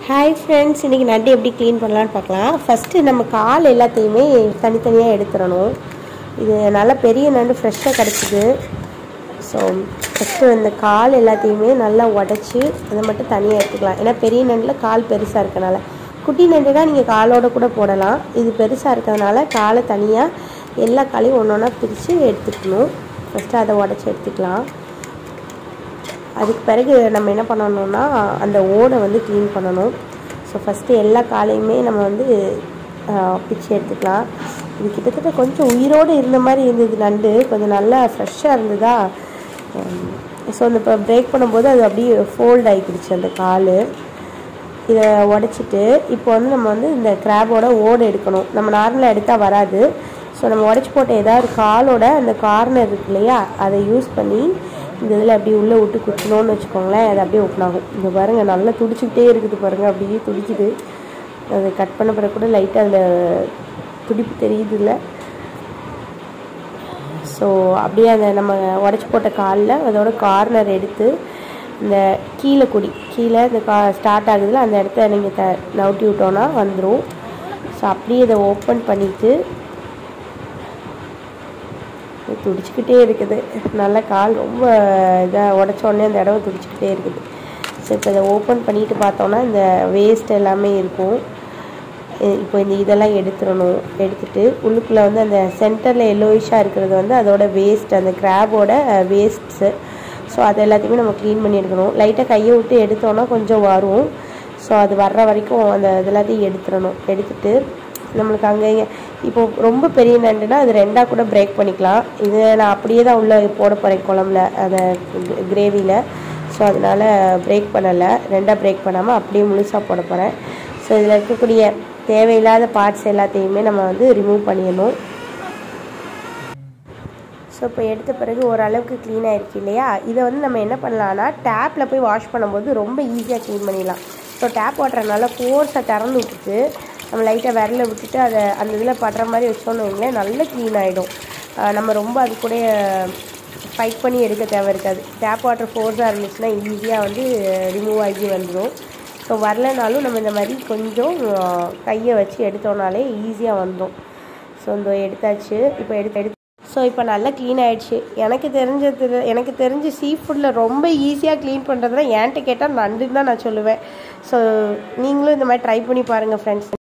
hi friends இன்றைக்கி நண்டு எப்படி க்ளீன் பண்ணலான்னு பார்க்கலாம் ஃபஸ்ட்டு நம்ம கால் எல்லாத்தையுமே தனித்தனியாக எடுத்துடணும் இது நல்லா பெரிய நண்டு ஃப்ரெஷ்ஷாக கிடச்சிது ஸோ ஃபஸ்ட்டு இந்த கால் எல்லாத்தையுமே நல்லா உடச்சி அதை மட்டும் தனியாக எடுத்துக்கலாம் ஏன்னா பெரிய நண்டில் கால் பெருசாக இருக்கனால குட்டி நண்டுனா நீங்கள் காலோட கூட போடலாம் இது பெருசாக இருக்கிறதுனால காலை தனியாக எல்லா காலையும் ஒன்று ஒன்றா பிரித்து எடுத்துக்கணும் ஃபஸ்ட்டு அதை உடச்சி எடுத்துக்கலாம் அதுக்கு பிறகு நம்ம என்ன பண்ணணும்னா அந்த ஓடை வந்து க்ளீன் பண்ணணும் ஸோ ஃபஸ்ட்டு எல்லா காலையுமே நம்ம வந்து பிச்சு எடுத்துக்கலாம் இது கிட்டத்தட்ட கொஞ்சம் உயிரோடு இருந்த மாதிரி இருந்தது நண்டு கொஞ்சம் நல்லா ஃப்ரெஷ்ஷாக இருந்ததா ஸோ அந்த இப்போ பிரேக் பண்ணும்போது அது அப்படியே ஃபோல்ட் ஆகிக்கிடுச்சு அந்த கால் இதை உடச்சிட்டு இப்போ வந்து நம்ம வந்து இந்த கிராபோட ஓடு எடுக்கணும் நம்ம நார்மலாக எடுத்தால் வராது ஸோ நம்ம உடச்சி போட்ட ஏதாவது காலோட அந்த கார்னர் இருக்கு இல்லையா அதை யூஸ் பண்ணி இந்த இதில் அப்படியே உள்ளே விட்டு குத்தணும்னு வச்சுக்கோங்களேன் அது அப்படியே ஓப்பன் ஆகும் இந்த பாருங்கள் நல்லா துடிச்சிக்கிட்டே இருக்குது பாருங்கள் அப்படியே துடிக்குது அது கட் பண்ண பிறகு கூட லைட்டாக அதில் துடிப்பு தெரியுது இல்லை ஸோ அப்படியே அந்த நம்ம உடச்சி போட்ட காலில் அதோட கார்னர் எடுத்து இந்த கீழே குடி கீழே இந்த கா ஸ்டார்ட் ஆகுதுல அந்த இடத்த நீங்கள் த நவுட்டி விட்டோன்னா வந்துடும் ஸோ அப்படியே இதை ஓப்பன் பண்ணிவிட்டு துடிச்சிக்கிட்டே இருக்குது நல்ல கால் ரொம்ப இதாக உடச்சோடனே அந்த இடம் துடிச்சிக்கிட்டே இருக்குது ஸோ இப்போ இதை ஓப்பன் பண்ணிட்டு பார்த்தோன்னா இந்த வேஸ்ட் எல்லாமே இருக்கும் இப்போ இந்த இதெல்லாம் எடுத்துடணும் எடுத்துட்டு உள்ளுக்குள்ளே வந்து அந்த சென்டரில் எல்லோயிஷாக இருக்கிறது வந்து அதோட வேஸ்ட் அந்த கிராபோட வேஸ்ட்ஸு ஸோ அது எல்லாத்தையுமே நம்ம க்ளீன் பண்ணி எடுக்கணும் லைட்டாக கையை விட்டு எடுத்தோன்னா கொஞ்சம் வரும் ஸோ அது வர்ற வரைக்கும் அந்த இதெல்லாத்தையும் எடுத்துடணும் எடுத்துட்டு நம்மளுக்கு அங்கே இப்போ ரொம்ப பெரிய நண்டுனா அது ரெண்டாக கூட பிரேக் பண்ணிக்கலாம் இது நான் அப்படியே தான் உள்ளே போட போகிறேன் குழம்புல அந்த கிரேவியில் ஸோ அதனால் பிரேக் பண்ணலை ரெண்டாக பிரேக் பண்ணாமல் அப்படியே முழுசாக போட போகிறேன் ஸோ இதில் இருக்கக்கூடிய தேவையில்லாத பார்ட்ஸ் எல்லாத்தையுமே நம்ம வந்து ரிமூவ் பண்ணிடணும் ஸோ இப்போ எடுத்த பிறகு ஓரளவுக்கு க்ளீன் ஆகிருக்கு இல்லையா இதை வந்து நம்ம என்ன பண்ணலான்னா டேப்பில் போய் வாஷ் பண்ணும்போது ரொம்ப ஈஸியாக க்ளீன் பண்ணிடலாம் ஸோ டேப் வாட்டர்னால ஃபோர்ஸை திறந்து விட்டுட்டு நம்ம லைட்டாக விரல விட்டுட்டு அதை அந்த இதில் படுற மாதிரி வச்சோன்னு வைங்களேன் நல்லா க்ளீன் ஆகிடும் நம்ம ரொம்ப அது கூட ஃபைட் பண்ணி எடுக்க தேவை இருக்காது டேப் வாட்டர் ஃபோர்ஸாக இருந்துச்சுன்னா ஈஸியாக வந்து ரிமூவ் ஆகி வந்துடும் ஸோ வரலனாலும் நம்ம இந்த மாதிரி கொஞ்சம் கையை வச்சு எடுத்தோம்னாலே ஈஸியாக வந்துடும் ஸோ இந்த எடுத்தாச்சு இப்போ எடுத்து எடுத்து ஸோ இப்போ நல்லா க்ளீன் ஆகிடுச்சு எனக்கு தெரிஞ்சது எனக்கு தெரிஞ்ச சீ ஃபுட்டில் ரொம்ப ஈஸியாக க்ளீன் பண்ணுறதுனா என்கிட்ட கேட்டால் நண்டுன்னு தான் நான் சொல்லுவேன் ஸோ நீங்களும் இந்த மாதிரி ட்ரை பண்ணி பாருங்கள் ஃப்ரெண்ட்ஸ்